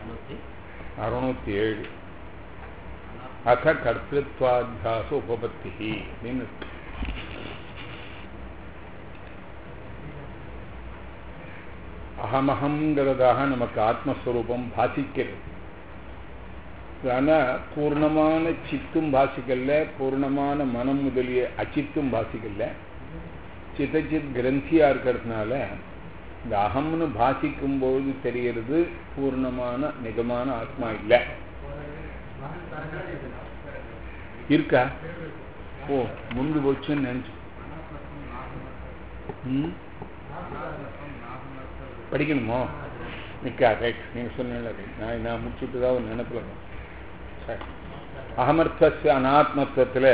அறுநூத்தி ஏழு அத கர்த்திருவாத்தியாச உபபத்தி அப்படின்னு இருக்கு. அகமகங்கிறதாக நமக்கு ஆத்மஸ்வரூபம் பாசிக்கிறது ஆனால் பூர்ணமான சித்தும் பாசிக்கல பூர்ணமான மனம் முதலிய அச்சித்தும் பாசிக்கல சித்தச்சித் கிரந்தியா இருக்கிறதுனால இந்த அகம்னு பாசிக்கும் போது தெரியறது பூர்ணமான நிஜமான ஆத்மா இல்லை இருக்கா ஓ முந்து போச்சுன்னு நினைச்சு ம் படிக்கணுமோ நிக்கா ரைட் நீங்க சொன்னீங்களா ரைட் நான் நான் முடிச்சுட்டு தான் ஒரு நினைப்புல இருக்கேன். சரி அகமர்த்தஸ் அனாத்மத்துவத்தில்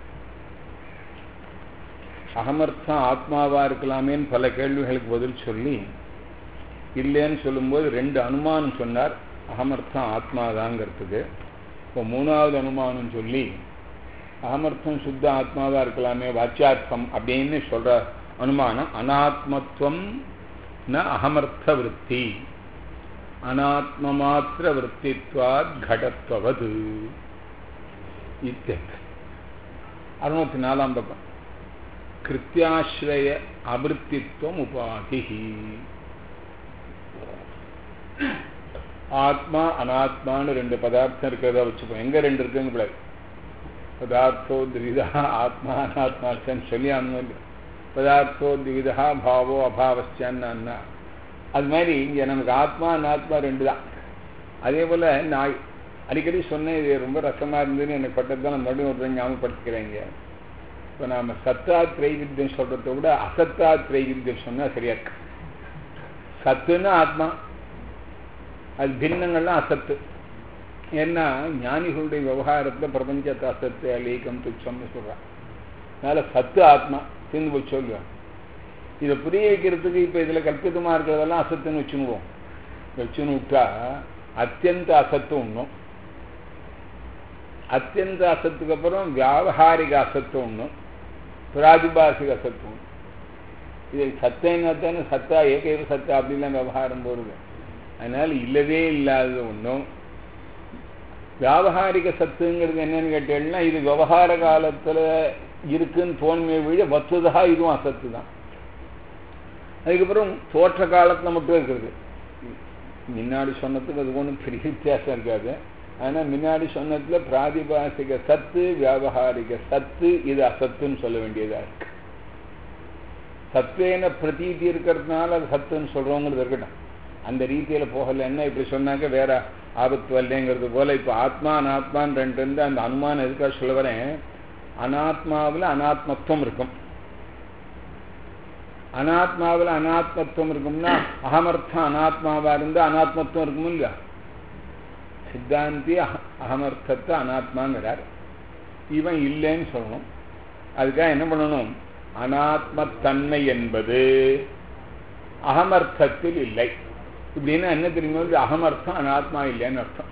அகமர்த்தம் ஆத்மாவா இருக்கலாமேன்னு பல கேள்விகளுக்கு பதில் சொல்லி இல்லைன்னு சொல்லும்போது ரெண்டு அனுமானம் சொன்னார் அகமர்த்தம் ஆத்மாதாங்கிறதுக்கு இப்போ மூணாவது அனுமானம் சொல்லி அகமர்த்தம் சுத்த ஆத்மாவா இருக்கலாமே வாச்சியார்த்தம் அப்படின்னு சொல்ற அனுமானம் அனாத்மத்துவம் ந அகமர்த்த விற்பி அனாத்மமாத்திர விற்பித்வாத் கடத்வது இத்தியர்த்த அறுநூத்தி நாலாம் பக்கம் கிருத்தியாசிரய அபிருத்தித்வம் உபாதி ஆத்மா அனாத்மான்னு ரெண்டு பதார்த்தம் இருக்கிறதா வச்சுப்போம் எங்க ரெண்டு இருக்குங்க பிள்ளை பதார்த்தோ திவிதா ஆத்மா அனாத்மாச்சன்னு சொல்லி அந்த பதார்த்தோ திவிதா பாவோ அபாவஸ்டான்னு அது மாதிரி இங்க நமக்கு ஆத்மா அனாத்மா ரெண்டு தான் அதே போல நான் அடிக்கடி சொன்னேன் இது ரொம்ப ரசமா இருந்ததுன்னு எனக்கு பட்டது தான் நான் மறுபடியும் ஒரு ஞாபகப்படுத்திக்கிறேங்க இப்போ நாம சத்தா திரைவித்தியம் சொல்றதை விட அசத்தா திரைவித்தியம் சொன்னா சரியா இருக்கு சத்துன்னா ஆத்மா அது பின்னங்கள்லாம் அசத்து ஏன்னா ஞானிகளுடைய விவகாரத்தில் பிரபஞ்சத்தை அசத்து அலீகம் துச்சம்னு சொல்றான் அதனால சத்து ஆத்மா சேர்ந்து போய் சொல்லுவேன் இதை புரிய வைக்கிறதுக்கு இப்போ இதில் கல்பிதமாக இருக்கிறதெல்லாம் அசத்துன்னு வச்சுனுவோம் வச்சுன்னு விட்டா அத்தியந்த அசத்து ஒன்றும் அத்தியந்த அசத்துக்கு அப்புறம் வியாபகாரிக அசத்து ஒன்றும் பிராதிபாசிக அசத்து ஒன்று இது சத்தேன்னா தானே சத்தா ஏகைவ சத்தா அப்படிலாம் விவகாரம் போடுது அதனால இல்லவே இல்லாத ஒன்றும் வியாபகாரிக சத்துங்கிறது என்னன்னு கேட்டீங்கன்னா இது விவகார காலத்தில் இருக்குன்னு தோணுமே விட வத்துதா இதுவும் அசத்து தான் அதுக்கப்புறம் தோற்ற காலத்தில் மட்டும் இருக்கிறது முன்னாடி சொன்னதுக்கு அது ஒன்றும் பெரிய வித்தியாசம் இருக்காது ஆனால் முன்னாடி சொன்னதுல பிராதிபாசிக சத்து வியாபகாரிக சத்து இது அசத்துன்னு சொல்ல வேண்டியதா இருக்கு சத்துவேன பிரதீதி இருக்கிறதுனால அது சத்துன்னு சொல்றவங்கிறது இருக்கட்டும் அந்த ரீதியில போகலைன்னா இப்படி சொன்னாக்க வேற ஆபத்து வரலைங்கிறது போல இப்போ ஆத்மா அனாத்மான்னு ரெண்டு இருந்து அந்த அனுமானம் எதுக்காக சொல்ல வரேன் அனாத்மாவில் அனாத்மத்துவம் இருக்கும் அனாத்மாவில் அனாத்மத்துவம் இருக்கும்னா அகமர்த்தம் அனாத்மாவா இருந்து அனாத்மத்துவம் இருக்கும் இல்லையா சித்தாந்தி அகமர்த்தத்தை அனாத்மாங்கிறார் இவன் இல்லைன்னு சொல்லணும் அதுக்காக என்ன பண்ணணும் அனாத்மத்தன்மை என்பது அகமர்த்தத்தில் இல்லை இப்படின்னா என்ன தெரியுமா அகமர்த்தம் அனாத்மா இல்லைன்னு அர்த்தம்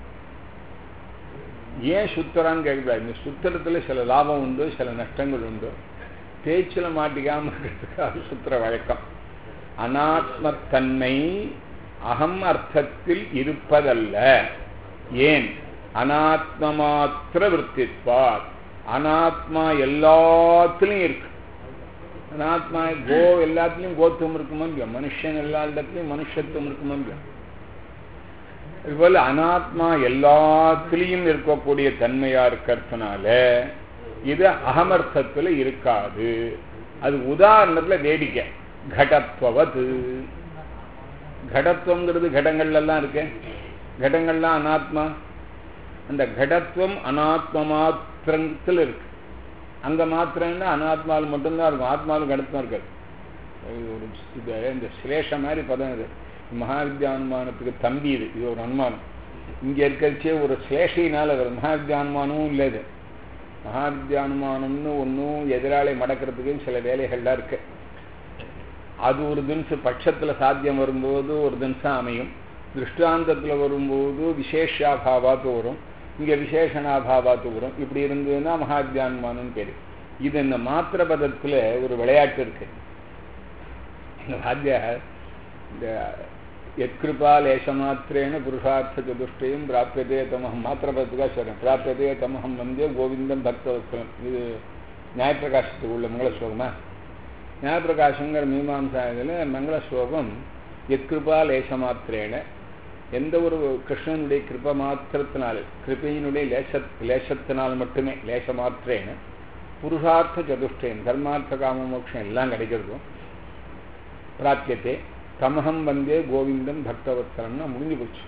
ஏன் சுத்தரான்னு கேட்கக்கூடாது இந்த சுத்திரத்துல சில லாபம் உண்டு சில நஷ்டங்கள் உண்டு பேச்சில் மாட்டிக்காம இருக்கிறதுக்காக சுத்திர வழக்கம் அனாத்மத்தன்மை அகம் அர்த்தத்தில் இருப்பதல்ல ஏன் அனாத்மமாத்திர விற்பித்வார் அனாத்மா எல்லாத்துலயும் இருக்கு அனாத்மா கோ எல்லாத்துலயும் கோத்துவம் இருக்குமோ இல்லையா மனுஷன் எல்லா இடத்துலயும் மனுஷத்துவம் இருக்குமோ இல்லையா இதுபோல அனாத்மா எல்லாத்துலேயும் இருக்கக்கூடிய தன்மையா இருக்கிறதுனால இது அகமர்த்தத்தில் இருக்காது அது உதாரணத்துல வேடிக்கை கடத்துவது கடத்துவங்கிறது கடங்கள்லாம் இருக்கு கடங்கள்லாம் அனாத்மா அந்த கடத்துவம் அனாத்ம மாத்திரத்தில் இருக்கு அங்க மாத்திரம்னா அனாத்மாவில் மட்டும்தான் இருக்கும் ஆத்மாவில் கடத்துவம் இருக்காது ஒரு இந்த சிலேஷ மாதிரி பதம் இது மகாவித்யானுமானத்துக்கு தம்பி இது இது ஒரு அனுமானம் இங்க இருக்கிறச்சே ஒரு சிலேஷையினால வருது மகாவித்யானுமானமும் இல்லை இது மகாவித்யானுமானம்னு ஒன்றும் எதிராளி மடக்கிறதுக்கு சில வேலைகள்லாம் இருக்கு அது ஒரு தினசு பட்சத்தில் சாத்தியம் வரும்போது ஒரு தினசம் அமையும் திருஷ்டாந்தத்தில் வரும்போது விசேஷாபாவாத்து வரும் இங்கே விசேஷனாபாவாத்து வரும் இப்படி இருந்ததுன்னா மகாவித்யானுமானம் பேர் இது இந்த மாத்திர பதத்தில் ஒரு விளையாட்டு இருக்கு இந்த வாத்தியார் இந்த எத்கிருபா லேசமாத்திரேன புருஷார்த்த சதுஷ்டயம் பிராப்பியதே தமகம் மாத்திரபத்துக்காக சொல்கிறேன் பிராப்பியதே தமகம் வந்தே கோவிந்தம் பக்தவத்சலம் இது நியாயப்பிரகாசத்துக்கு உள்ள மங்கள ஸ்லோகமா நியாயப்பிரகாசங்கிற மீமாம்சா இதில் மங்கள ஸ்லோகம் எத்கிருபா லேசமாத்திரேன எந்த ஒரு கிருஷ்ணனுடைய கிருப மாத்திரத்தினால கிருபையினுடைய லேச லேசத்தினால் மட்டுமே லேச மாத்திரேன புருஷார்த்த சதுஷ்டயம் தர்மார்த்த காம மோட்சம் எல்லாம் கிடைக்கிறதும் பிராத்தியத்தை தமகம் வந்தே கோவிந்தம் பக்தவத்சலம்னா முடிஞ்சு போச்சு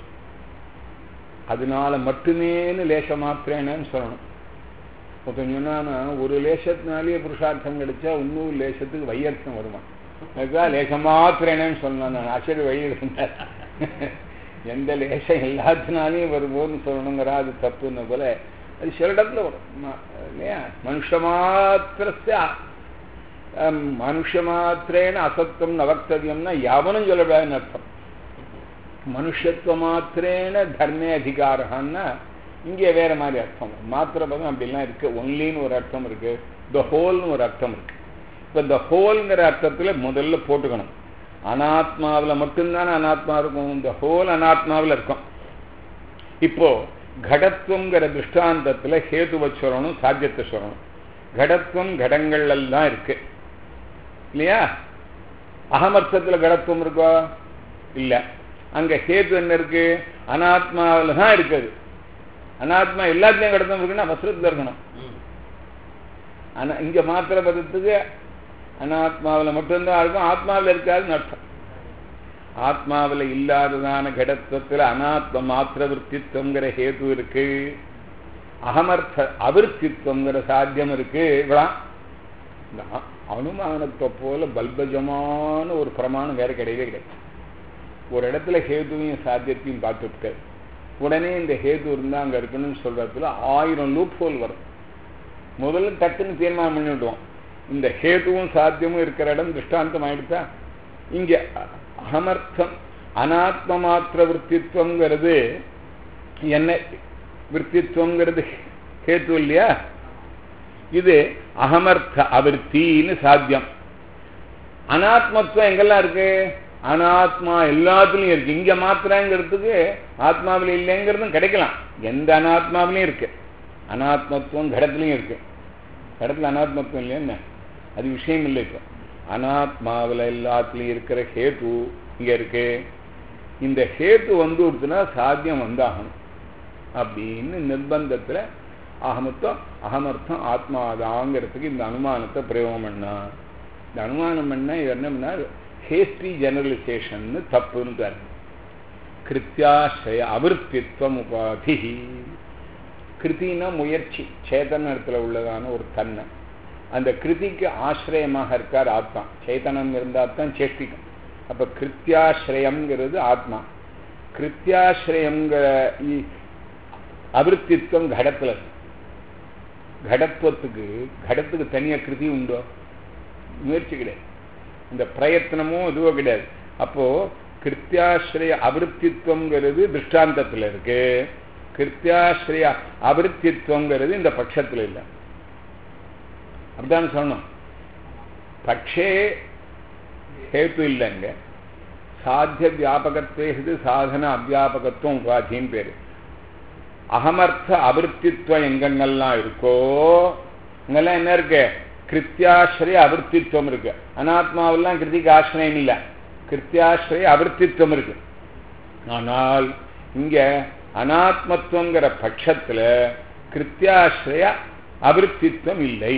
அதனால மட்டுமேன்னு லேச மாத்திரேனன்னு சொல்லணும் ஒருத்தன் சொன்னா ஒரு லேசத்தினாலேயே புருஷார்த்தம் கிடைச்சா இன்னொரு லேசத்துக்கு வையர்த்தம் வருமா அதுதான் லேச மாத்திரேனன்னு சொல்லணும் நான் ஆச்சரிய வழி இருந்தார் எந்த லேசம் எல்லாத்தினாலையும் வரும்போதுன்னு சொல்லணுங்கிற அது தப்புன்னு போல அது சில இடத்துல வரும் இல்லையா மனுஷ மாத்திரத்தை மனுஷ மாத்திரேன அசத்துவம் நவக்தவியம்னா எவனும் சொல்லக்கூடாதுன்னு அர்த்தம் மனுஷத்துவ மாத்திரேன தர்மே அதிகாரம்னா இங்கே வேற மாதிரி அர்த்தம் மாத்திர பதம் அப்படிலாம் இருக்கு ஒன்லின்னு ஒரு அர்த்தம் இருக்கு த ஹோல்னு ஒரு அர்த்தம் இருக்கு இப்போ இந்த ஹோல்ங்கிற அர்த்தத்தில் முதல்ல போட்டுக்கணும் அனாத்மாவில் மட்டும்தானே அனாத்மா இருக்கும் இந்த ஹோல் அனாத்மாவில் இருக்கும் இப்போ கடத்துவங்கிற திருஷ்டாந்தத்தில் ஹேதுவை சொல்லணும் சாத்தியத்தை சொல்லணும் கடத்துவம் கடங்கள்லாம் இருக்கு இல்லையா அகமர்த்தத்தில் கடத்துவம் இருக்கோ இல்லை அங்கே ஹேது என்ன இருக்கு அனாத்மாவில் தான் இருக்குது அனாத்மா எல்லாத்துலேயும் கடத்துவம் இருக்குன்னா வஸ்திரத்தில் இருக்கணும் ஆனால் இங்கே மாத்திர பதத்துக்கு அனாத்மாவில் மட்டும்தான் இருக்கும் ஆத்மாவில் இருக்காதுன்னு அர்த்தம் ஆத்மாவில் இல்லாததான கடத்துவத்தில் அனாத்ம மாத்திர விற்பித்துவங்கிற ஹேது இருக்கு அகமர்த்த அவிற்பித்துவங்கிற சாத்தியம் இருக்கு இவ்வளோ அனுமானத்தை போல பல்பஜமான ஒரு பிரமாணம் வேற கிடையவே கிடையாது ஒரு இடத்துல ஹேதுவையும் சாத்தியத்தையும் பார்த்துட்டு உடனே இந்த ஹேது இருந்தால் அங்கே இருக்கணும்னு சொல்றதுல ஆயிரம் லூப் ஹோல் வரும் முதல்ல டக்குன்னு தீர்மானம் பண்ணிவிடுவோம் இந்த ஹேதுவும் சாத்தியமும் இருக்கிற இடம் திருஷ்டாந்தம் ஆயிடுச்சா இங்கே அகமர்த்தம் அனாத்ம மாத்திர விற்பித்துவங்கிறது என்ன விற்பித்துவங்கிறது ஹேத்து இல்லையா இது அகமர்த்த அவிர்த்தின்னு சாத்தியம் அனாத்மத்துவம் எங்கெல்லாம் இருக்கு அனாத்மா எல்லாத்துலயும் இருக்கு இங்க மாத்திரங்கிறதுக்கு ஆத்மாவில் இல்லைங்கிறதும் கிடைக்கலாம் எந்த அனாத்மாவிலையும் இருக்கு அனாத்மத்துவம் கடத்துலையும் இருக்கு கடத்துல அனாத்மத்துவம் இல்லையா என்ன அது விஷயம் இல்லை இப்போ அனாத்மாவில் எல்லாத்துலேயும் இருக்கிற ஹேத்து இங்கே இருக்கு இந்த ஹேத்து வந்து கொடுத்துனா சாத்தியம் வந்தாகணும் அப்படின்னு நிர்பந்தத்தில் அகமத்தம் அகமர்த்தம் ஆத்மாதாங்கிறதுக்கு இந்த அனுமானத்தை பிரயோகம் பண்ணா இந்த அனுமானம் பண்ண இது என்னம்னா ஹேஸ்டி ஜெனரலைசேஷன் தப்புன்னு கிருத்தியாசிரய அவிற்பித்வம் உபாதி கிருத்தினா முயற்சி சேதனத்தில் உள்ளதான ஒரு தன்மை அந்த கிருதிக்கு ஆசிரியமாக இருக்கார் ஆத்மா சேத்தனம் இருந்தால் தான் சேஷ்டிக்கும் அப்போ கிருத்தியாசிரயம்ங்கிறது ஆத்மா கிருத்தியாசிரயங்கிற அவிற்பித்வம் கடத்தில் கடத்துவத்துக்கு கடத்துக்கு தனியாக கிருதி உண்டோ முயற்சி கிடையாது இந்த பிரயத்தனமும் இதுவோ கிடையாது அப்போ கிருத்தியாசிரிய அவிற்பித்வங்கிறது திருஷ்டாந்தத்தில் இருக்கு கிருத்தியாசிரிய அவிற்பித்வங்கிறது இந்த பட்சத்தில் இல்லை அப்படிதான் சொல்லணும் பட்சே ஹேத்து இல்லைங்க சாத்திய வியாபகத்வேது சாதன அவ்வியாபகத்துவம் உபாதின்னு பேரு அகமர்த்த அவிற்பித்வம் எங்கெங்கெல்லாம் இருக்கோ இங்கெல்லாம் என்ன இருக்கு கிருத்தியாசிரிய அவிற்பித்வம் இருக்கு அனாத்மாவெல்லாம் கிருதிக்கு ஆசிரியம் இல்லை கிருத்தியாசிரிய அவிற்பித்வம் இருக்கு ஆனால் இங்க அனாத்மத்துவங்கிற பட்சத்துல கிருத்தியாசிரிய அவிற்பித்வம் இல்லை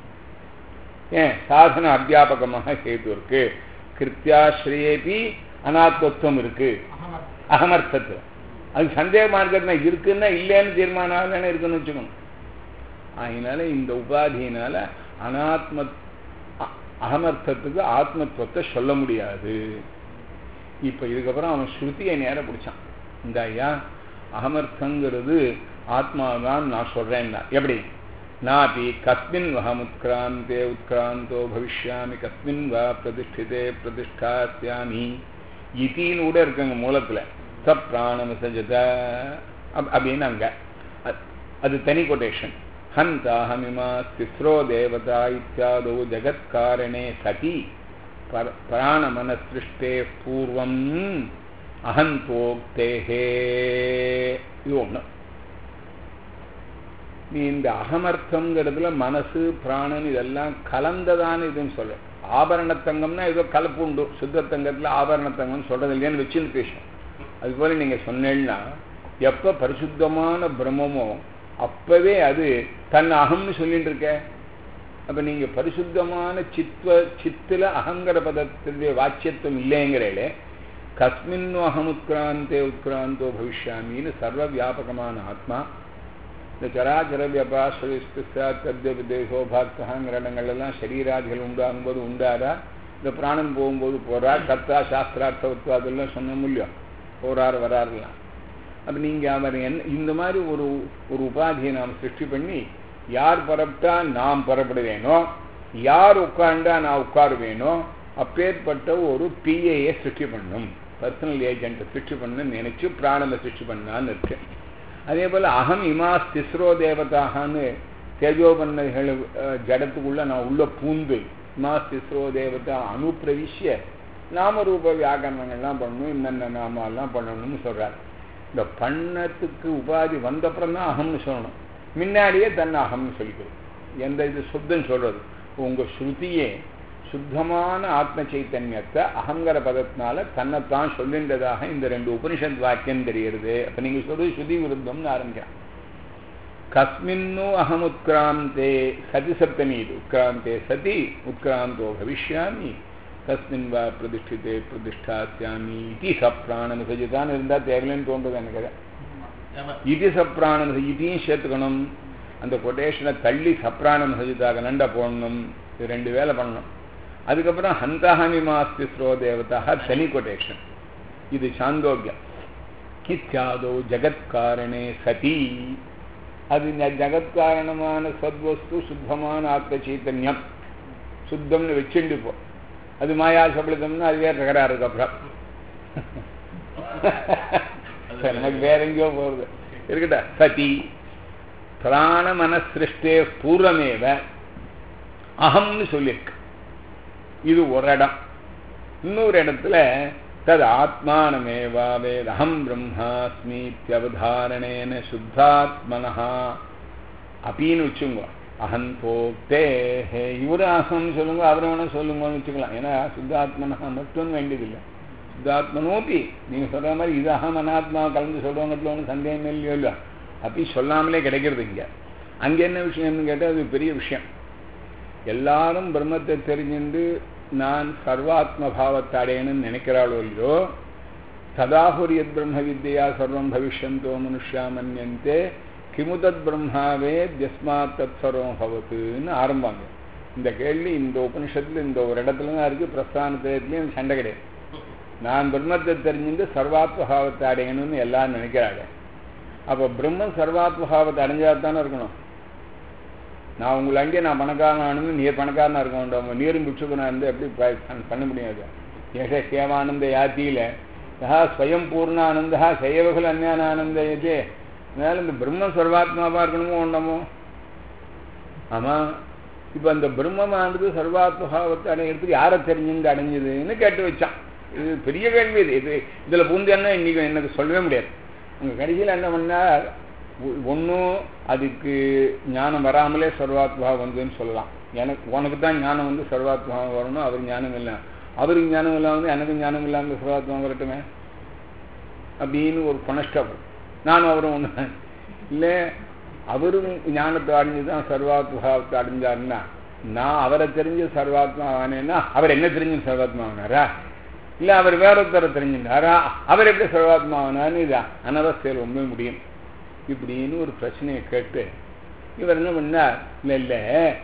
ஏன் சாதன அத்தியாபகமாக ஹேது இருக்கு கிருத்தியாசிரியேபி அனாத்மத்துவம் இருக்கு அகமர்த்தத்துவம் அது சந்தேகமா இருக்கிறதுனா இருக்குன்னா இல்லைன்னு தீர்மானம் ஆகலன்னு இருக்குன்னு வச்சுக்கணும் அதனால இந்த உபாதியினால அனாத்ம அகமர்த்தத்துக்கு ஆத்மத்துவத்தை சொல்ல முடியாது இப்ப இதுக்கப்புறம் அவன் ஸ்ருதியை நேர பிடிச்சான் இந்த ஐயா அகமர்த்தங்கிறது ஆத்மாதான் நான் சொல்றேன்னா எப்படி நாபி கஸ்மின் வஹமுத்கிராந்தே உத்கிராந்தோ பவிஷ்யாமி கஸ்மின் வா பிரதிஷ்டிதே பிரதிஷ்டாஸ்யாமி இத்தின்னு கூட இருக்குங்க மூலத்துல ச பிராணமசஜத அப்படின்னு அங்க அது தனி கொட்டேஷன் ஹந்தாஹமிமா திஸ்ரோ தேவதா இத்தியாதோ ஜகத்காரணே சதி பிராணமன சிருஷ்டே பூர்வம் அகந்தோக்தேஹே இது ஒன்று நீ இந்த அகமர்த்தங்கிறதுல மனசு பிராணன் இதெல்லாம் கலந்ததான இதுன்னு சொல்ல ஆபரணத்தங்கம்னா ஏதோ கலப்பு உண்டு சுத்த தங்கத்தில் ஆபரணத்தங்கம்னு சொல்றது இல்லையான்னு வச்சுன்னு பேசும் அதுபோல நீங்க சொன்னேன்னா எப்ப பரிசுத்தமான பிரம்மமோ அப்பவே அது தன் அகம்னு சொல்லிட்டு இருக்க அப்ப நீங்க பரிசுத்தமான சித்வ சித்துல அகங்கிற பதத்தினுடைய வாச்சியத்துவம் இல்லைங்கிறே கஸ்மின் அகம் உத்கிராந்தே உத்கிராந்தோ பவிஷ்யாமின்னு சர்வ வியாபகமான ஆத்மா இந்த சராச்சர வியபாஸ்வரிஸ்தியோ பாக்தகாங்கிற இடங்கள்லாம் சரீராதிகள் உண்டாகும்போது உண்டாரா இந்த பிராணம் போகும்போது போறார் கர்த்தா சாஸ்திரார்த்த அதெல்லாம் சொன்ன முடியும் போறார் வராருலாம் அப்போ நீங்கள் அவர் என்ன இந்த மாதிரி ஒரு ஒரு உபாதியை நாம் சிருஷ்டி பண்ணி யார் பரப்பிட்டா நாம் பரப்படுவேனோ யார் உட்கார்ந்தா நான் உட்காருவேனோ அப்பேற்பட்ட ஒரு பிஏயை சிருஷ்டி பண்ணும் பர்சனல் ஏஜென்ட்டை சிருஷ்டி பண்ணணும்னு நினைச்சு பிராணனை சிருஷ்டி பண்ணான்னு இருக்கு அதே போல் அகம் இமாஸ் திஸ்ரோ தேவதாகனு தேஜோபன்னைகள் ஜடத்துக்குள்ள நான் உள்ள பூந்து இமாஸ் திஸ்ரோ தேவதா அனுப்பிரவிஷ்ய நாமரூப வியாகரணங்கள்லாம் பண்ணணும் என்னென்ன நாமெல்லாம் பண்ணணும்னு சொல்கிறார் இந்த பண்ணத்துக்கு உபாதி வந்தப்புறம் தான் அகம்னு சொல்லணும் முன்னாடியே தன்னை அகம்னு சொல்லிக்கிறது எந்த இது சுத்தம் சொல்றது உங்கள் ஸ்ருதியே சுத்தமான ஆத்ம சைத்தன்யத்தை அகங்கர பதத்தினால தன்னைத்தான் சொல்லின்றதாக இந்த ரெண்டு உபனிஷத் வாக்கியம் தெரிகிறது அப்போ நீங்கள் சொல்றது ஸ்ருதி விருத்தம்னு ஆரம்பிக்கலாம் கஸ்மின்னு அகம் உத்கிராந்தே சதி சப்தமி இது உத்கிராந்தே சதி உத்கிராந்தோ பவிஷ்யாமி கஸ்மின் வா பிரதிஷ்டித்தே பிரதிஷ்டாசியாமி இதி சப்ராணமிசஜிதான் இருந்தால் தேவையில்லைன்னு தோன்றது எனக்கு இது சப்ராணம் இதையும் சேர்த்துக்கணும் அந்த கொட்டேஷனை தள்ளி சப்ராணம் சஜிதாக நண்ட போடணும் இது ரெண்டு வேலை பண்ணணும் அதுக்கப்புறம் ஹந்தஹமி மாஸ்தி ஸ்ரோ தேவதாக தனி கொட்டேஷன் இது சாந்தோக்கியம் இத்தியாதோ ஜகத்காரணே சதி அது இந்த ஜகத்காரணமான சத்வஸ்து சுத்தமான ஆத்ம சைத்தன்யம் சுத்தம்னு வச்சுண்டு போ அது மாயா சபலிதம்னா அது வேற தகராறு இருக்கு அப்புறம் எனக்கு வேற எங்கேயோ போறது இருக்கட்ட சதி பிராண மனசிருஷ்டே பூர்வமேவ அகம்னு சொல்லியிருக்கு இது ஒரு இடம் இன்னொரு இடத்துல தது ஆத்மானமேவா வேதஹம் பிரம்மாஸ்மீத்தியவதாரணேன சுத்தாத்மனஹா அப்படின்னு வச்சுங்க அகந்தோக்தே இவரு அகம் சொல்லுங்க அவரை வேணா சொல்லுங்கன்னு வச்சுக்கலாம் ஏன்னா சுத்தாத்மனஹா மட்டும் வேண்டியதில்லை சுத்தாத்மனோப்பி நீங்கள் சொல்கிற மாதிரி இது அகம் அனாத்மா கலந்து சொல்கிறவங்கத்துல ஒன்றும் சந்தேகம் இல்லையோ இல்லை அப்படி சொல்லாமலே கிடைக்கிறது இங்கே அங்கே என்ன விஷயம்னு கேட்டால் அது பெரிய விஷயம் எல்லாரும் பிரம்மத்தை தெரிஞ்சுண்டு நான் சர்வாத்ம பாவத்தை அடையணும்னு நினைக்கிறாளோ இல்லையோ ததாஹுரியத் பிரம்ம வித்யா சர்வம் பவிஷ்யந்தோ மனுஷா மன்யந்தே கிமுதத் பிரம்மாவே தியஸ்மாத் தத் சர்வம் பவத்துன்னு ஆரம்பாங்க இந்த கேள்வி இந்த உபனிஷத்தில் இந்த ஒரு இடத்துல தான் இருக்குது பிரஸ்தானத்துலேயும் சண்டை கிடையாது நான் பிரம்மத்தை தெரிஞ்சுட்டு சர்வாத்மபாவத்தை அடையணும்னு எல்லாரும் நினைக்கிறாங்க அப்போ பிரம்மன் சர்வாத்மபாவத்தை அடைஞ்சால் தானே இருக்கணும் நான் உங்களை அங்கே நான் பணக்காரன் ஆனது நீர் பணக்காரனாக இருக்க வேண்டாம் நீரும் பிட்சுக்கனாக இருந்து எப்படி பண்ண முடியாது ஏஷ சேவானந்த யாத்தியில யா ஸ்வயம் பூர்ணானந்தா சைவகுல அந்யான ஆனந்த இது அதனால இந்த பிரம்ம சர்வாத்மாவாக இருக்கணுமோ உண்டமோ ஆமாம் இப்போ அந்த பிரம்மமானது சர்வாத்மபாவத்தை அடையிறதுக்கு யாரை தெரிஞ்சுட்டு அடைஞ்சதுன்னு கேட்டு வச்சான் இது பெரிய கேள்வி இது இது இதில் பூந்து என்ன இன்னைக்கு எனக்கு சொல்லவே முடியாது உங்கள் கடைசியில் என்ன பண்ணால் ஒன்றும் அதுக்கு ஞானம் வராமலே சர்வாத்மாவை வந்ததுன்னு சொல்லலாம் எனக்கு உனக்கு தான் ஞானம் வந்து சர்வாத்மாவை வரணும் அவர் ஞானம் இல்லை அவருக்கு ஞானம் இல்லாமல் எனக்கு ஞானம் இல்லாமல் சர்வாத்மா வரட்டுமே அப்படின்னு ஒரு கொனஸ்டாப் நானும் அவரும் ஒன்று இல்லை அவரும் ஞானத்தை அடைஞ்சு தான் சர்வாத்மாவத்தை அடைஞ்சாருன்னா நான் அவரை தெரிஞ்சு சர்வாத்மா ஆனேன்னா அவர் என்ன தெரிஞ்சு சர்வாத்மா ஆனாரா இல்லை அவர் வேற ஒருத்தரை தெரிஞ்சுட்டாரா அவர் எப்படி சர்வாத்மா ஆனார்னு இது அனவஸ்தையில் ரொம்ப முடியும் இப்படின்னு ஒரு பிரச்சனையை கேட்டு இவர் என்ன பண்ணார் இல்லை இல்லை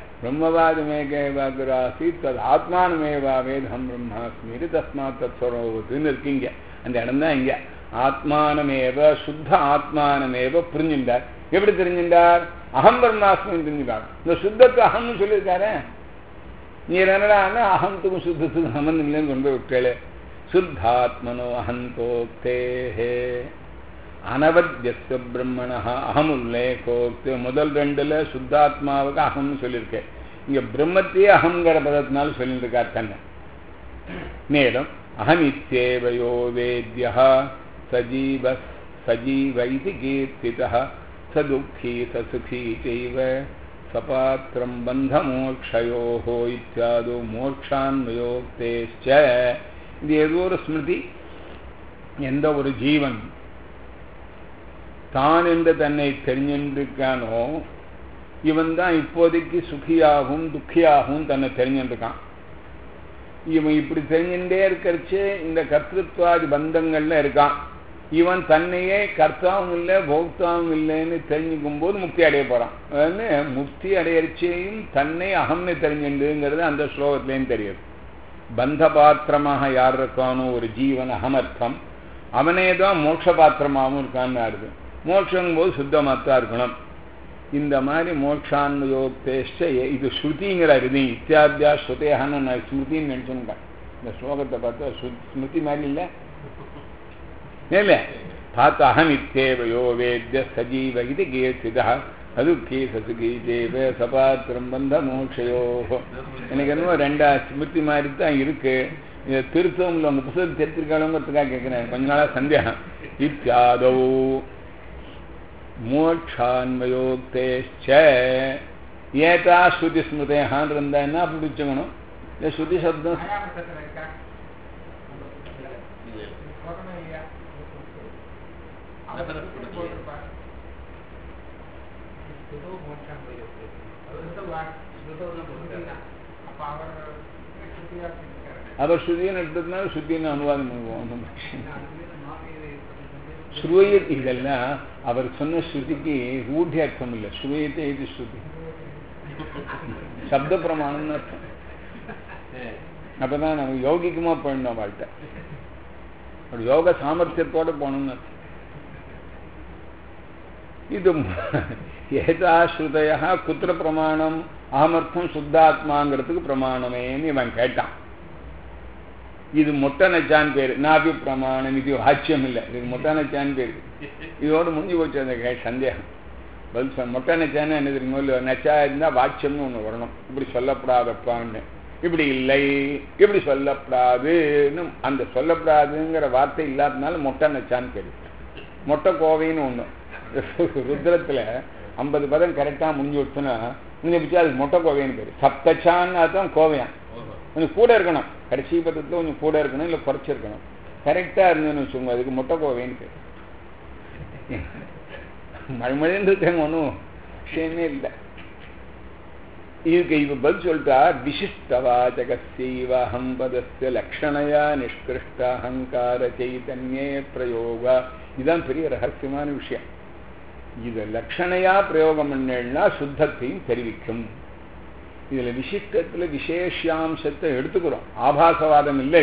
பிரம்மவாதமேகவாகுராசி தது ஆத்மானமேவா வேதம் பிரம்மாஸ்மீரு தஸ்மாத் தத் சரோவத்துன்னு இருக்கீங்க அந்த இடம் தான் இங்கே ஆத்மானமேவ சுத்த ஆத்மானமேவ புரிஞ்சுட்டார் எப்படி தெரிஞ்சுட்டார் அகம் பிரம்மாஸ்மின்னு தெரிஞ்சுட்டார் இந்த சுத்தத்தை அகம்னு சொல்லியிருக்காரு நீர் என்னடா அகத்துக்கும் சுத்தத்துக்கும் சம்பந்தம் இல்லைன்னு கொண்டு போய் விட்டேளே சுத்தாத்மனோ அகந்தோக்தேஹே அனவத்தியஸ்வ பிரம்மணா அகம் உல்லேகோக்து முதல் ரெண்டுல சுத்தாத்மாவுக்கு அகம்னு சொல்லியிருக்கேன் இங்க பிரம்மத்தையே அகங்கிற பதத்தினால சொல்லியிருக்கார் தன்னை மேலும் அகமித்யேவயோ வேத்ய சஜீவ சஜீவ இது கீர்த்திதः ச துக்கி ச சுகி செய்வ சபாத்திரம் பந்தமோக்ஷயோः இத்தியாதோ மோக்ஷான்வயோக்தேஷ்ச இது ஏதோ ஒரு ஸ்மிருதி எந்த ஒரு ஜீவன் தான் என்று தன்னை தெரிஞ்சிருக்கானோ இவன் தான் இப்போதைக்கு சுகியாகவும் துக்கியாகவும் தன்னை தெரிஞ்சுருக்கான் இவன் இப்படி தெரிஞ்சுட்டே இருக்கிறச்சே இந்த கர்த்தத்வாதி பந்தங்கள்ல இருக்கான் இவன் தன்னையே கர்த்தாவும் இல்லை பௌத்தாவும் இல்லைன்னு தெரிஞ்சுக்கும் போது முக்தி அடைய போறான் அதாவது முக்தி அடையறச்சையும் தன்னை அகம்னு தெரிஞ்சுண்டுங்கிறது அந்த ஸ்லோகத்திலேயும் தெரியுது பந்த பாத்திரமாக யார் இருக்கானோ ஒரு ஜீவன் அகமர்த்தம் அவனே தான் மோட்ச பாத்திரமாகவும் இருக்கான்னு ஆடுது மோட்சங்கும் போது சுத்தமாத்தான் இருக்கணும் இந்த மாதிரி மோட்சான்யோக்தேஷ்ட இது ஸ்ருதிங்கிற இது இத்தியாத்தியா ஸ்ருதேகான்னு நான் ஸ்மிருதின்னு நினச்சுருக்கேன் இந்த ஸ்லோகத்தை பார்த்தா ஸ்மிருதி மாதிரி இல்லை இல்லை பார்த்து அகம் இத்தேவையோ வேத்திய சஜீவ இது கீர்த்திதா அது கீசசு கீதேவ சபாத்திரம் பந்த மோட்சையோ எனக்கு என்னமோ ரெண்டா ஸ்மிருதி மாதிரி தான் இருக்கு இதை திருத்தம்ல அந்த புத்தகத்தை தெரிஞ்சிருக்காளுங்கிறதுக்காக கேட்குறேன் கொஞ்ச நாளாக சந்தேகம் இத்தியாதோ மோட்சான்வயோக்தேஷ்ச ஏதா ஸ்ருதி ஸ்மிருதேகான் இருந்தா என்ன அப்படி வச்சுக்கணும் இந்த ஸ்ருதி சப்தம் அவர் ஸ்ருதின்னு எடுத்ததுனால ஸ்ருதின்னு அனுவாதம் பண்ணுவோம் ஸ்ருவய இதெல்லாம் அவர் சொன்ன ஸ்ருதிக்கு ரூಢி அர்த்தம் இல்லை ஸ்ருவயத்தை இது ஸ்ருதி சப்த பிரமாணம்னு அர்த்தம் அப்பதான் நம்ம யோகிக்குமா போயிடணும் வாழ்க்கை ஒரு யோக சாமர்த்தியத்தோட போகணும்னு அர்த்தம் இது ஏதா ஸ்ருதயா குத்திர பிரமாணம் அகமர்த்தம் சுத்தாத்மாங்கிறதுக்கு பிரமாணமேன்னு இவன் கேட்டான் இது மொட்டை நச்சான் பேர் நாபி பிரமாணம் இது வாச்சியம் இல்லை இது மொட்டை நச்சான் பேர் இதோடு முடிஞ்சு போச்சு அந்த சந்தேகம் பதில் சொல் மொட்டை நச்சான்னு என்ன தெரியுமோ இல்லை நச்சா இருந்தால் வாட்சியம்னு ஒன்று வரணும் இப்படி சொல்லப்படாதப்பான்னு இப்படி இல்லை இப்படி சொல்லப்படாதுன்னு அந்த சொல்லப்படாதுங்கிற வார்த்தை இல்லாதனால மொட்டை நச்சான்னு பேர் மொட்டை கோவைன்னு ஒன்று ருத்ரத்தில் ஐம்பது பதம் கரெக்டாக முடிஞ்சு விட்டுனா முடிஞ்சு பிடிச்சா அதுக்கு மொட்டை கோவைன்னு பேர் சப்தச்சான்னு தான் கோவையான் கொஞ்சம் கூட இருக்கணும் கடைசி பதத்தில் கொஞ்சம் கூட இருக்கணும் இல்லை குறைச்சிருக்கணும் கரெக்டாக இருந்ததுன்னு வச்சுக்கோங்க அதுக்கு முட்டை கோவைன்னு பேர் மழைமழைன்னு இருக்காங்க ஒன்றும் விஷயமே இல்லை இதுக்கு இவ பதில் சொல்லிட்டா விசிஷ்டவாச்சகசைவ அகம்பதஸ்ய லக்ஷணையா நிஷ்கிருஷ்ட அகங்கார சைதன்யே பிரயோகா இதுதான் பெரிய ரகசியமான விஷயம் இது லக்ஷணையா பிரயோகம் பண்ணா சுத்தத்தையும் தெரிவிக்கும் இதுல விசிஷ்டத்துல விசேஷாம்சத்தை எடுத்துக்கிறோம் ஆபாசவாதம் இல்லை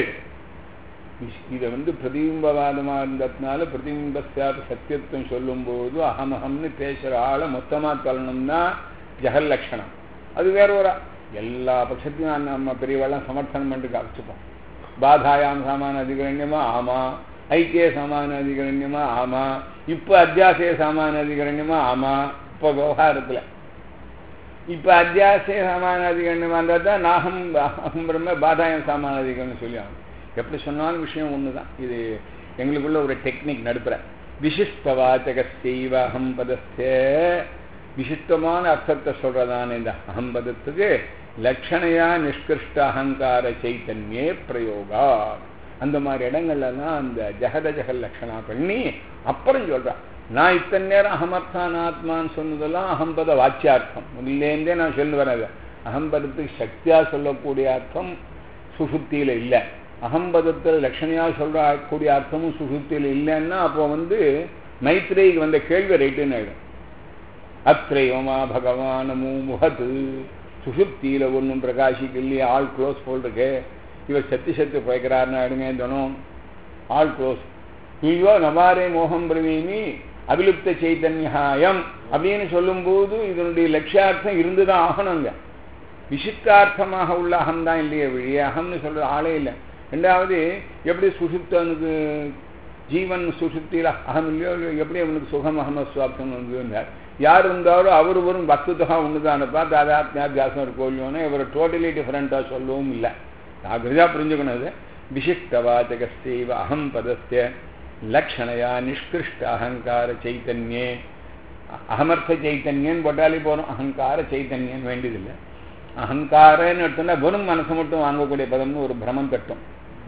இதை வந்து பிரதிபிம்பவாதமா இருந்ததுனால பிரதிபிம்பஸ்யாத சத்தியத்துவம் சொல்லும்போது அகமஹம்னு பேசுற ஆளை மொத்தமா தள்ளணும்னா ஜெகல் லட்சணம் அது வேற ஒரு எல்லா பட்சத்தையும் நம்ம பெரியவெல்லாம் சமர்த்தனம் பண்ணிட்டு காமிச்சுப்போம் பாதாயாம் சாமான அதிகரண்யமா ஆமா ஐக்கிய சமான அதிகரண்யமா ஆமா இப்ப அத்தியாசய சாமான அதிகரண்யமா ஆமா இப்ப விவகாரத்துல இப்ப அத்தியாசய சமானாதிகரணம் வந்தால் தான் நாகம் அகம் பிரம்ம பாதாயம் சமானாதிகரணம் சொல்லி ஆகும் எப்படி சொன்னாலும் விஷயம் ஒன்று தான் இது எங்களுக்குள்ள ஒரு டெக்னிக் நடுப்புற விசிஷ்டவாச்சக செய்வ அகம்பதஸ்தே விசிஷ்டமான அர்த்தத்தை சொல்றதான இந்த அகம்பதத்துக்கு லட்சணையா நிஷ்கிருஷ்ட அகங்கார சைத்தன்யே பிரயோகா அந்த மாதிரி இடங்கள்லாம் அந்த ஜெகத ஜெகல் லட்சணா பண்ணி அப்புறம் சொல்றான் நான் இத்தனை நேரம் அகமர்த்தான் ஆத்மான்னு சொன்னதெல்லாம் அகம்பத வாச்சியார்த்தம் முதலேருந்தே நான் சொல்லி வரது அகம்பதத்துக்கு சக்தியா சொல்லக்கூடிய அர்த்தம் சுசுப்தியில இல்லை அகம்பதத்தில் லட்சணையா சொல்லக்கூடிய அர்த்தமும் சுசுப்தியில இல்லைன்னா அப்போ வந்து மைத்ரேய்க்கு வந்த கேள்வி ரைட்டுன்னு ஆயிடும் அத்ரைவமா பகவான் முகத்து சுசுப்தியில ஒன்றும் பிரகாசிக்கு இல்லையே ஆள் க்ளோஸ் போல் இருக்கு இவர் சத்தி சத்து போய்க்கிறாருன்னு ஆயிடுங்க தினம் ஆள் க்ளோஸ் ஐயோ நவாரே மோகம் பிரவீமி அபிலுப்த சைத்தன்யாயம் அப்படின்னு சொல்லும்போது இதனுடைய லட்சியார்த்தம் இருந்துதான் ஆகணுங்க விசிஷ்டார்த்தமாக உள்ள அகம் தான் இல்லையே வழியே அகம்னு சொல்ற ஆளே இல்லை ரெண்டாவது எப்படி சுசுப்தனுக்கு ஜீவன் சுசுப்தியில் அகம் இல்லையோ இல்லையோ எப்படி அவனுக்கு சுகம் அகமத் சுவாப்தம் வந்ததுன்னார் யார் இருந்தாரோ அவர் வரும் வஸ்துதா ஒண்ணுதானப்பா தாதாத்மியாத்தியாசம் இருக்கோ இல்லையோன்னு இவர் டோட்டலி டிஃப்ரெண்ட்டாக சொல்லவும் இல்லை ஜாகிரதா புரிஞ்சுக்கணும் அது விசிஷ்டவாச்சகஸ்தேவ அகம் பதஸ்ய லக்ஷணையா நிஷ்கிருஷ்ட அகங்கார சைத்தன்யே அகமர்த்த சைத்தன்யன்னு போட்டாலே போகிறோம் அகங்கார சைத்தன்யன் வேண்டியதில்லை அகங்காரன்னு எடுத்தோம்னா வெறும் மனசு மட்டும் வாங்கக்கூடிய பதம்னு ஒரு பிரமம் தட்டும்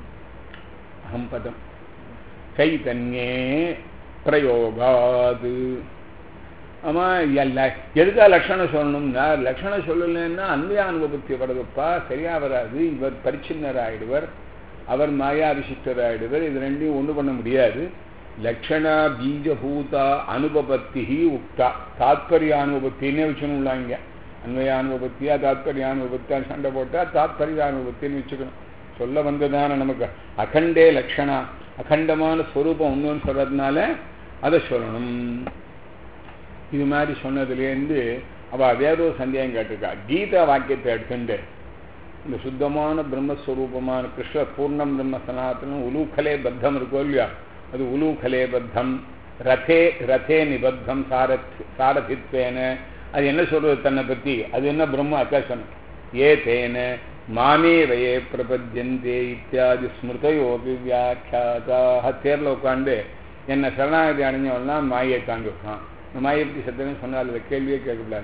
அகம் பதம் சைத்தன்யே பிரயோகாது ஆமா எல்லா எதுக்கா லட்சணம் சொல்லணும்னா லட்சணம் சொல்லலைன்னா அன்மைய அனுபவத்தி வரதுப்பா சரியா வராது இவர் பரிச்சின்னர் ஆயிடுவர் அவர் மாயா விசிஷ்டர் ஆயிடுவர் இது ரெண்டையும் ஒன்று பண்ண முடியாது லக்ஷணா பீஜபூதா அனுபபத்தி உக்தா தாத்பரியானுபத்தின்னே வச்சுக்கணும் இங்க அன்வயானுபத்தியா தாத்பரியானுபத்தியா சண்டை போட்டா தாத்பரியானுபத்தின்னு வச்சுக்கணும் சொல்ல வந்ததான நமக்கு அகண்டே லக்ஷணா அகண்டமான ஸ்வரூபம் ஒன்றுன்னு சொல்றதுனால அதை சொல்லணும் இது மாதிரி சொன்னதுலேருந்து அவள் வேற ஒரு சந்தேகம் கேட்டிருக்கா கீதா வாக்கியத்தை எடுத்துட்டு இந்த சுத்தமான பிரம்மஸ்வரூபமான கிருஷ்ண பூர்ணம் பிரம்ம சனாத்தனம் உலூக்கலே பத்தம் இருக்கோ இல்லையா அது உலூக்கலே பத்தம் ரதே ரதே நிபத்தம் சாரத் சாரதித்வேன அது என்ன சொல்றது தன்னை பற்றி அது என்ன பிரம்ம அக்காசனம் ஏ தேன மாமேவையே பிரபத்தியந்தே இத்தியாதி ஸ்மிருதையோபி வியாக்கியாதாக தேரில் உட்காந்து என்னை சரணாகதி அடைஞ்சவன்னா மாயை தாண்டி விட்டான் இந்த மாயை பற்றி சத்தமே சொன்னால் அதை கேள்வியே கேட்கக்கூடாது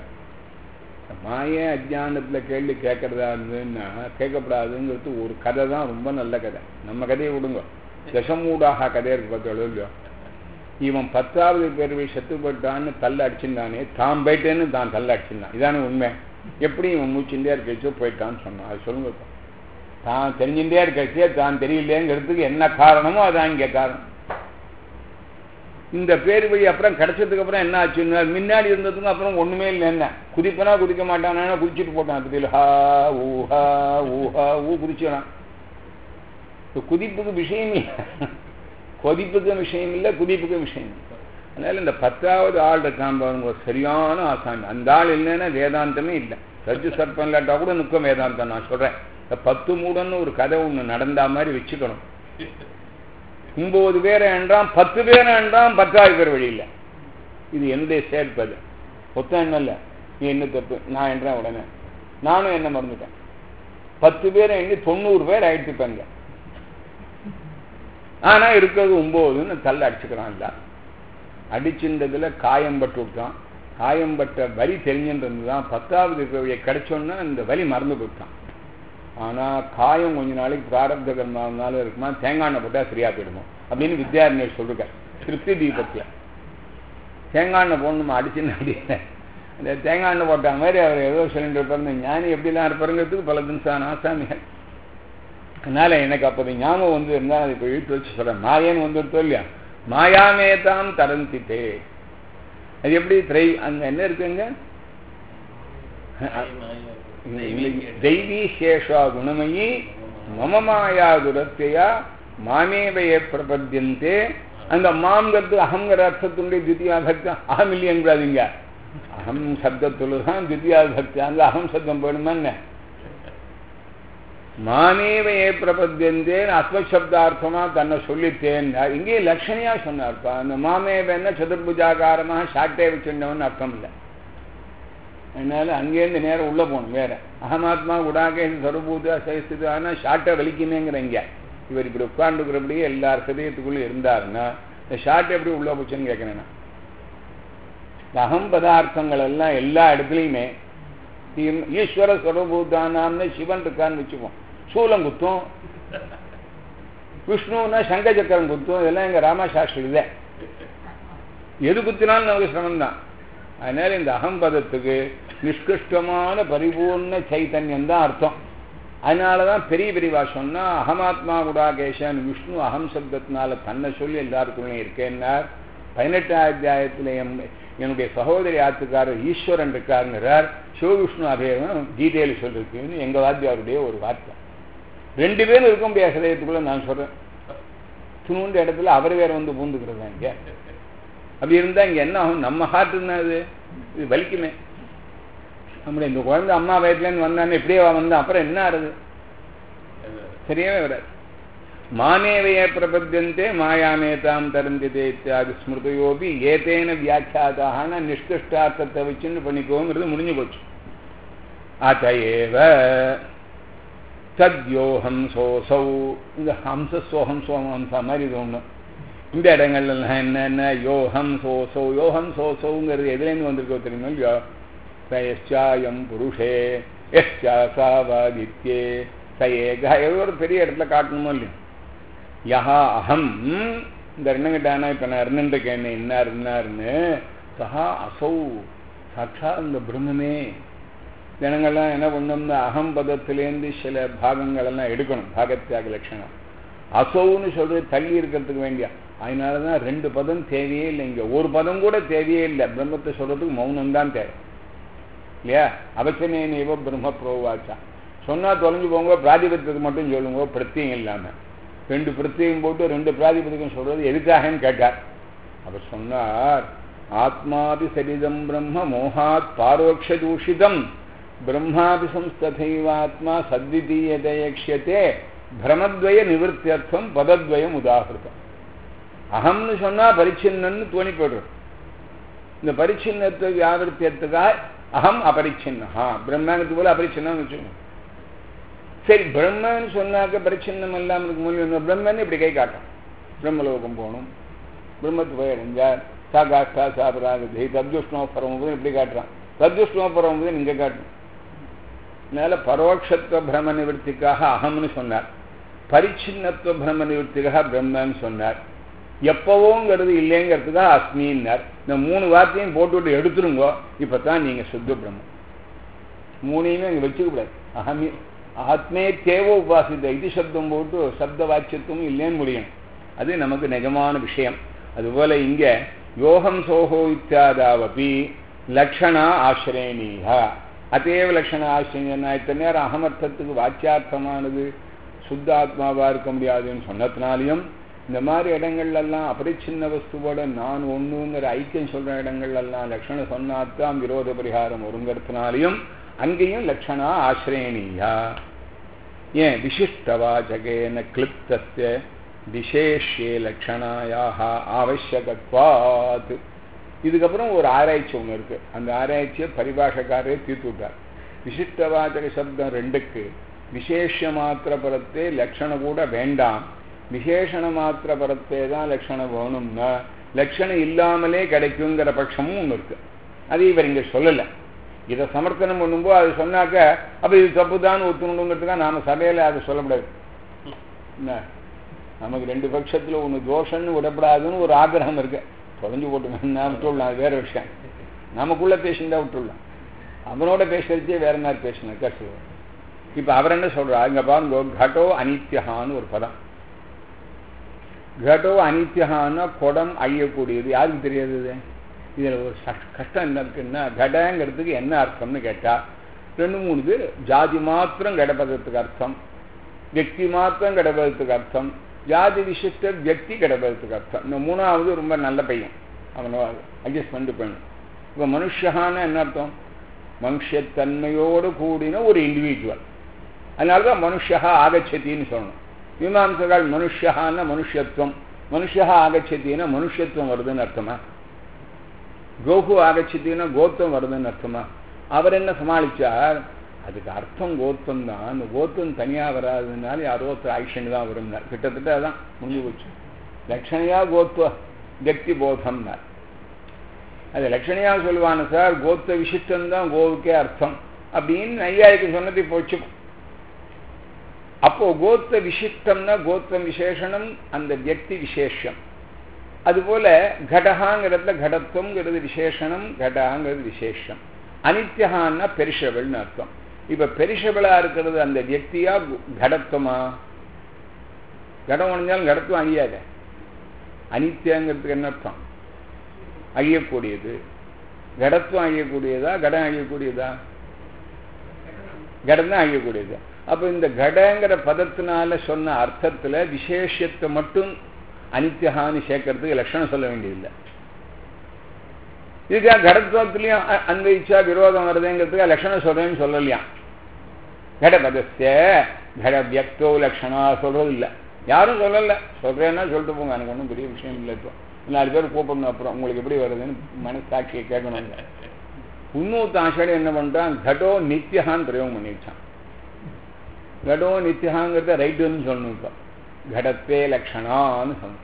மாய அஜானத்தில் கேள்வி கேட்கறதா இருந்ததுன்னா கேட்கப்படாதுங்கிறது ஒரு கதை தான் ரொம்ப நல்ல கதை நம்ம கதையை விடுங்க தசமூடாக கதை இருக்கு பார்த்தாலும் இல்லையோ இவன் பத்தாவது பேர் செத்து போயிட்டான்னு தள்ள அடிச்சிருந்தானே தான் போயிட்டேன்னு தான் தள்ள அடிச்சிருந்தான் இதானே உண்மை எப்படி இவன் மூச்சுட்டே இருக்கச்சோ போயிட்டான்னு சொன்னான் அது சொல்லுங்க தான் தெரிஞ்சுட்டே இருக்கச்சே தான் தெரியலேங்கிறதுக்கு என்ன காரணமோ அதான் இங்கே காரணம் இந்த பேர் வழி அப்புறம் கிடைச்சதுக்கு அப்புறம் என்ன ஆச்சுன்னா முன்னாடி இருந்ததுக்கும் அப்புறம் ஒண்ணுமே இல்லை என்ன குதிப்பனா குதிக்க மாட்டானா குதிச்சுட்டு போட்டான் பத்தியில் ஹா ஊஹா ஊஹா ஊ குதிச்சான் குதிப்புக்கு விஷயம் இல்லை கொதிப்புக்கும் விஷயம் இல்லை குதிப்புக்கும் விஷயம் இல்லை அதனால இந்த பத்தாவது ஆள் இருக்கான் பாருங்க ஒரு சரியான ஆசாமி அந்த ஆள் இல்லைன்னா வேதாந்தமே இல்லை ரஜு சர்ப்பம் இல்லாட்டா கூட நிற்கும் வேதாந்தம் நான் சொல்றேன் இந்த பத்து மூடன்னு ஒரு கதை ஒன்று நடந்தா மாதிரி வச்சுக்கணும் ஒன்பது பேர் என்றான் பத்து பேர் என்றான் பத்தாவது பேர் வழி இல்லை இது என்னுடைய சேர்ப்பது மொத்தம் என்ன இல்லை நீ என்ன தப்பு நான் என்றேன் உடனே நானும் என்ன மறந்துட்டேன் பத்து பேர் எண்ணி தொண்ணூறு பேர் ஆயிடுச்சுப்பாங்க ஆனா இருக்கிறது ஒன்பதுன்னு தள்ள அடிச்சுக்கிறான் இல்ல அடிச்சுன்றதுல காயம் பட்டு விட்டான் காயம் பட்ட வலி தெரிஞ்சுன்றது தான் பத்தாவது பிறவியை கிடைச்சோன்னா இந்த வலி மறந்து போயிட்டான் ஆனா காயம் கொஞ்ச நாளைக்கு பிராரப்த கர்மாவனாலும் இருக்குமா தேங்காய் எண்ணெய் போட்டா சரியா போயிடுமோ அப்படின்னு வித்யாரண்யர் சொல்லுங்க திருப்தி தீபத்துல தேங்காய் எண்ணெய் போடணுமா அடிச்சுன்னு அப்படின்னு அந்த தேங்காய் எண்ணெய் போட்ட மாதிரி அவர் ஏதோ சொல்லிட்டு இருப்பாரு ஞானி எப்படிலாம் இருப்பாருங்கிறதுக்கு பல தினசான ஆசாமிகள் அதனால எனக்கு அப்போது ஞாபகம் வந்து இருந்தால் அதை இப்போ இழுத்து வச்சு சொல்கிறேன் மாயன்னு வந்துருத்தோ இல்லையா மாயாமே தான் தரந்தித்தே அது எப்படி திரை அங்க என்ன இருக்குங்க தெய்வீ சேஷா குணமயி மம மாயா துரத்தையா மாமேவைய பிரபத்தியந்தே அந்த மாம்ங்கிறது அகங்கிற அர்த்தத்துடைய தித்தியா பக்தி அகம் இல்லையங்கிறாதீங்க அகம் சப்தத்துல தான் தித்தியா பக்தி அங்க அகம் சப்தம் போயிடுமா என்ன மாமேவையே பிரபத்தியந்தே அஸ்வசப்தார்த்தமா தன்னை சொல்லித்தேன் இங்கே லட்சணையா சொன்னார்ப்பா அந்த மாமேவன்னா சதுர்புஜாகாரமாக ஷாட்டே வச்சுட்டவன் அர்த்தம் இல்லை அதனால அங்கேருந்து நேரம் உள்ள போகணும் வேற அகமாத்மா குடாகே சர்வபூதா சைஸ்து ஆனால் ஷார்ட்டை வலிக்குமேங்கிற இங்க இவர் இப்படி உட்காந்துக்கிறபடியே எல்லார் ஹதயத்துக்குள்ளே இருந்தாருன்னா இந்த ஷார்ட் எப்படி உள்ள போச்சுன்னு கேட்குறேன் நான் இந்த அகம் பதார்த்தங்கள் எல்லாம் எல்லா இடத்துலையுமே ஈஸ்வர சர்வபூதானாம்னு சிவன் இருக்கான்னு வச்சுப்போம் சூலம் குத்தும் விஷ்ணுன்னா சங்க சக்கரம் குத்தும் இதெல்லாம் எங்க ராமசாஸ்திரி இல்லை எது குத்தினாலும் நமக்கு சிரமம் தான் அதனால இந்த அகம்பதத்துக்கு நிஷ்கிருஷ்டமான பரிபூர்ண சைத்தன்யம் தான் அர்த்தம் அதனாலதான் பெரிய பெரியவா சொன்னா அகமாத்மா குடாகேஷன் விஷ்ணு அகம் சப்தத்தினால தன்னை சொல்லி எல்லாருக்குள்ளே இருக்கேன்னார் பதினெட்டாம் அத்தியாயத்தில் என்னுடைய சகோதரி ஆத்துக்காரர் ஈஸ்வரன் இருக்காருங்கிறார் சிவவிஷ்ணு அபேதம் கீதையில் சொல்லிருக்குன்னு எங்க வாத்தியாருடைய ஒரு வார்த்தை ரெண்டு பேரும் இருக்க முடியாது ஹதயத்துக்குள்ள நான் சொல்றேன் துணுண்ட இடத்துல அவர் வேற வந்து பூந்துக்கிறதா இங்க அப்படி இருந்தா இங்க என்ன ஆகும் நம்ம ஹார்ட் அது இது வலிக்குமே நம்முடைய இந்த குழந்தை அம்மா வயசுலேருந்து வந்தானே இப்படியே வந்தா அப்புறம் என்ன ஆறுது சரியாவே வராது மானேவைய பிரபத்தியந்தே மாயாமேதாம் தரந்திதே இத்தியாதி ஸ்மிருதையோபி ஏதேன வியாக்கியாதான நிஷ்கிருஷ்டார்த்தத்தை வச்சுன்னு பண்ணிக்கோங்கிறது முடிஞ்சு போச்சு அத்தையேவ தத்யோஹம் சோசௌ இந்த ஹம்ச சோஹம் சோகம் ஹம்சா மாதிரி இது ஒன்று இந்த இடங்கள்லாம் என்னென்ன யோஹம் சோசௌ யோஹம் சோசௌங்கிறது எதுலேருந்து வந்திருக்கோ தெரியுமா இல்லையோ சயச்சாயம் புருஷே எஸ்யா சாவாதித்யே ச ஏகா ஏதோ ஒரு பெரிய இடத்துல காட்டணுமோ இல்லையோ யஹா அகம் இந்த ரெண்டுங்கிட்டானா இப்போ நான் இருந்துருக்கேன் இன்னார் இன்னார்னு சஹா அசௌ சாட்சா இந்த பிரம்மமே ஜனங்கள்லாம் என்ன பண்ணோம்னா அகம் பதத்திலேருந்து சில பாகங்கள் எல்லாம் எடுக்கணும் பாகத்தியாக லட்சணம் அசௌன்னு சொல்றது தள்ளி இருக்கிறதுக்கு வேண்டிய அதனால தான் ரெண்டு பதம் தேவையே இல்லை இங்கே ஒரு பதம் கூட தேவையே இல்லை பிரம்மத்தை சொல்றதுக்கு மௌனம் தான் தேவை இல்லையா அவச்சனே நீவ பிரம்ம புரோவாச்சா சொன்னால் தொலைஞ்சு போங்க பிராதிபத்தியத்தை மட்டும் சொல்லுங்க பிரத்தியம் இல்லாமல் ரெண்டு பிரத்தியம் போட்டு ரெண்டு பிராதிபதிக்கம் சொல்றது எதுக்காகன்னு கேட்டார் அவர் சொன்னார் ஆத்மாபி சரிதம் பிரம்ம மோகாத் பாரோக்ஷ தூஷிதம் பிரம்மாபி சம்ஸ்ததைவாத்மா சத்விதீயதயக்ஷியத்தே பிரமத்வய நிவர்த்தியர்த்தம் பதத்வயம் உதாகிருத்தம் அகம்னு சொன்னா பரிச்சின்னன்னு தோணி போடுறது இந்த பரிச்சின்னத்தை வியாபர்த்தியத்துக்காக அகம் அபரிச்சின்னா பிரம்மனுக்கு போல அபரிச்சின்னு வச்சுக்கணும் சரி பிரம்மன்னு சொன்னாக்க பரிச்சின்னம் இல்லாமல் இருக்க முடியும் பிரம்மன் இப்படி கை காட்டும் பிரம்மலோகம் போகணும் பிரம்மத்து போய் அடைஞ்சார் சா காஷ்டா சாபராகதி தத்யுஷ்ணோ பரமபுதம் இப்படி காட்டுறான் தத்யுஷ்ணோ பரமபுதம் இங்கே காட்டணும் அதனால பரோட்சத்துவ பிரம நிவர்த்திக்காக அகம்னு சொன்னார் பரிச்சின்னத்துவ பிரம நிவர்த்திக்காக பிரம்மன்னு சொன்னார் எப்பவோங்கிறது இல்லைங்கிறதுக்காக அஸ்மின்னார் இந்த மூணு வார்த்தையும் போட்டுவிட்டு எடுத்துருங்கோ இப்போ தான் நீங்கள் சுத்த பிரம்மம் மூணையுமே இங்கே வச்சுக்கூடாது அகமே ஆத்மே தேவ உபாசித்த இது சப்தம் போட்டு சப்த வாக்கியத்துவம் இல்லைன்னு முடியும் அது நமக்கு நிஜமான விஷயம் அதுபோல இங்கே யோகம் சோகோ இத்தியாதாவபி லக்ஷணா ஆசிரேணீக அதேவ லட்சண ஆசிரியனா இத்தனை நேரம் அகமர்த்தத்துக்கு வாக்கியார்த்தமானது சுத்த ஆத்மாவா இருக்க முடியாதுன்னு சொன்னதுனாலையும் இந்த மாதிரி இடங்கள்லாம் அபரிச்சின்ன வஸ்துவோட நான் ஒண்ணுங்கிற ஐக்கியம் சொல்ற இடங்கள்லாம் லட்சணம் சொன்னாத்தான் விரோத பரிகாரம் ஒருங்கிறதுனாலையும் அங்கேயும் லட்சணா ஆசிரேணியா ஏன் விசிஷ்டவாச்சகேன கிளிப்தஸ்ய விசேஷே லட்சணாயாக ஆவசியகத்வாத் இதுக்கப்புறம் ஒரு ஆராய்ச்சி ஒன்று இருக்கு அந்த ஆராய்ச்சியை பரிபாஷக்காரே தீர்த்து விட்டார் விசிஷ்டவாச்சக சப்தம் ரெண்டுக்கு விசேஷ மாத்திர பரத்தே லட்சணம் கூட வேண்டாம் விசேஷண மாத்திர பரத்தே தான் லட்சணம் வேணும்னா லட்சணம் இல்லாமலே கிடைக்குங்கிற பட்சமும் ஒன்று இருக்கு அது இவர் இங்கே சொல்லலை இதை சமர்த்தனம் பண்ணும்போது அது சொன்னாக்க அப்போ இது தப்பு தான் ஒத்துணுங்கிறதுக்காக நாம் சபையில் அதை சொல்லக்கூடாது என்ன நமக்கு ரெண்டு பட்சத்தில் ஒன்று தோஷம்னு விடப்படாதுன்னு ஒரு ஆக்கிரகம் இருக்கு தொலைஞ்சு போட்டுங்கன்னா விட்டுடலாம் அது வேற விஷயம் நமக்குள்ள பேசியிருந்தா விட்டுடலாம் அவனோட பேசுறதே வேற மாதிரி பேசின கஷ்டம் இப்போ அவர் என்ன சொல்றா இங்க பாருங்க கடோ அனித்யஹான்னு ஒரு பதம் கடோ அனித்யஹான்னா குடம் அழியக்கூடியது யாருக்கு தெரியாது இது இதில் ஒரு கஷ்டம் என்ன இருக்குன்னா கடங்கிறதுக்கு என்ன அர்த்தம்னு கேட்டால் ரெண்டு மூணு பேர் ஜாதி மாத்திரம் கடப்பதத்துக்கு அர்த்தம் வியக்தி மாத்திரம் கடப்பதத்துக்கு அர்த்தம் ஜாதி விசிஷ்ட வியக்தி கடப்பதத்துக்கு அர்த்தம் இந்த மூணாவது ரொம்ப நல்ல பையன் அவனை அட்ஜஸ்ட் பண்ணிட்டு போயணும் இப்போ மனுஷகான்னு என்ன அர்த்தம் மனுஷத்தன்மையோடு கூடின ஒரு இண்டிவிஜுவல் அதனால தான் மனுஷா ஆகச்சத்தின்னு சொல்லணும் மீமாம்சகால் மனுஷகான்னா மனுஷத்துவம் மனுஷா ஆகச்சத்தின்னா மனுஷத்துவம் வருதுன்னு அர்த்தமா கோகு ஆகச்சித்தின்னா கோத்தம் வருதுன்னு அர்த்தமா அவர் என்ன சமாளிச்சார் அதுக்கு அர்த்தம் கோத்தம் தான் அந்த கோத்தம் தனியாக வராதுனால யாரோ ஒருத்தர் ஆக்ஷன் தான் வரும்னார் கிட்டத்தட்ட அதான் முடிஞ்சு போச்சு லட்சணையா கோத்துவ வியக்தி போதம்னார் அது லட்சணையாக சொல்லுவான சார் கோத்த விசிஷ்டம் தான் கோவுக்கே அர்த்தம் அப்படின்னு நையாய்க்கு சொன்னதை போச்சுக்கும் அப்போ கோத்த விசிஷ்டம்னா கோத்தம் விசேஷனம் அந்த வியக்தி விசேஷம் அதுபோல கடகாங்கிறதுல கடத்துவங்கிறது விசேஷனம் கடகாங்கிறது விசேஷம் அனித்யகான்னா பெரிஷபிள்னு அர்த்தம் இப்ப பெரிஷபிளா இருக்கிறது அந்த வியக்தியா கடத்துவமா கடம் உடஞ்சாலும் கடத்துவம் அழியாத அனித்தியங்கிறதுக்கு என்ன அர்த்தம் அழியக்கூடியது கடத்துவம் அழியக்கூடியதா கடம் அழியக்கூடியதா கடம் தான் அழியக்கூடியது அப்ப இந்த கடங்கிற பதத்தினால சொன்ன அர்த்தத்துல விசேஷத்தை மட்டும் அனித்தியகான்னு சேர்க்கறதுக்கு லட்சணம் சொல்ல வேண்டியதில்லை இதுக்காக கடத்துவத்திலையும் அன்வயிச்சா விரோதம் வருதுங்கிறதுக்கு லட்சணம் சொல்றேன்னு சொல்லலையா கடபதஸ்ய கட வியக்தோ லட்சணா சொல்றது இல்லை யாரும் சொல்லல சொல்றேன்னா சொல்லிட்டு போங்க எனக்கு ஒன்றும் பெரிய விஷயம் இல்லை இப்போ நாலு பேர் கூப்பிடணும் அப்புறம் உங்களுக்கு எப்படி வருதுன்னு மனசாட்சியை கேட்கணும் இன்னொருத்த ஆஷாடி என்ன பண்றான் கடோ நித்தியகான்னு பிரயோகம் பண்ணி வச்சான் கடோ நித்தியாங்கிறத ரைட்டுன்னு சொல்லணும் இப்போ கடத்வே லக்ஷணான்னு சொல்லணும்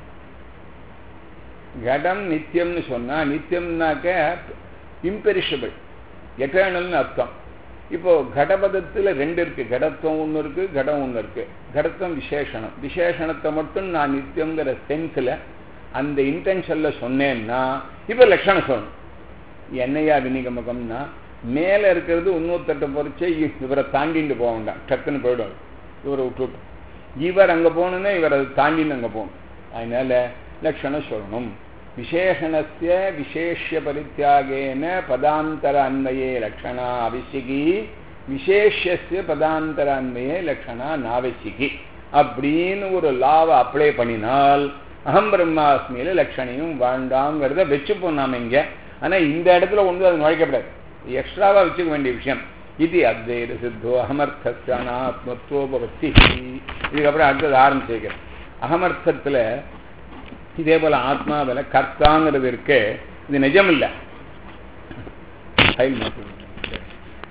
கடம் நித்தியம்னு சொன்னா நித்தியம்னாக்க இம்பெரிஷபிள் எட்டர்னல்னு அர்த்தம் இப்போ கடபதத்தில் ரெண்டு இருக்கு கடத்துவம் ஒன்று இருக்கு கடம் ஒன்று இருக்கு கடத்துவம் விசேஷணம் விசேஷணத்தை மட்டும் நான் நித்தியங்கிற சென்ஸில் அந்த இன்டென்ஷனில் சொன்னேன்னா இப்போ லட்சணம் சொல்லணும் என்னையா விநிகமகம்னா மேலே இருக்கிறது இன்னொருத்தட்ட பொறிச்சு இவரை தாண்டிட்டு போக வேண்டாம் டக்குன்னு போயிடும் இவரை விட்டுவிட்டு இவர் அங்கே போகணுன்னா இவர் அதை தாண்டின்னு அங்கே போகணும் அதனால லட்சணம் சொல்லணும் விசேஷணஸ்ய விசேஷ்ய பரித்தியாகேன பதாந்தர அன்வயே லக்ஷணா அவசியகி விசேஷஸ்ய பதாந்தர அன்வயே லக்ஷணா நாவசியகி அப்படின்னு ஒரு லாவை அப்ளை பண்ணினால் அகம் பிரம்மாஸ்மியில லட்சணையும் வேண்டாங்கிறத வச்சுப்போம் நாம் இங்கே ஆனால் இந்த இடத்துல ஒன்று அது நுழைக்கப்படாது எக்ஸ்ட்ராவாக வச்சுக்க வேண்டிய விஷயம் இது அத்வைத சித்தோ அகமர்த்தாத்மத்துவோபவத்தி இதுக்கப்புறம் அடுத்தது ஆரம்பிச்சிருக்கிறேன் அகமர்த்தத்தில் இதே போல ஆத்மாவில் கர்த்தாங்கிறது இருக்கு இது நிஜம் இல்லை ஃபைல் மாற்றி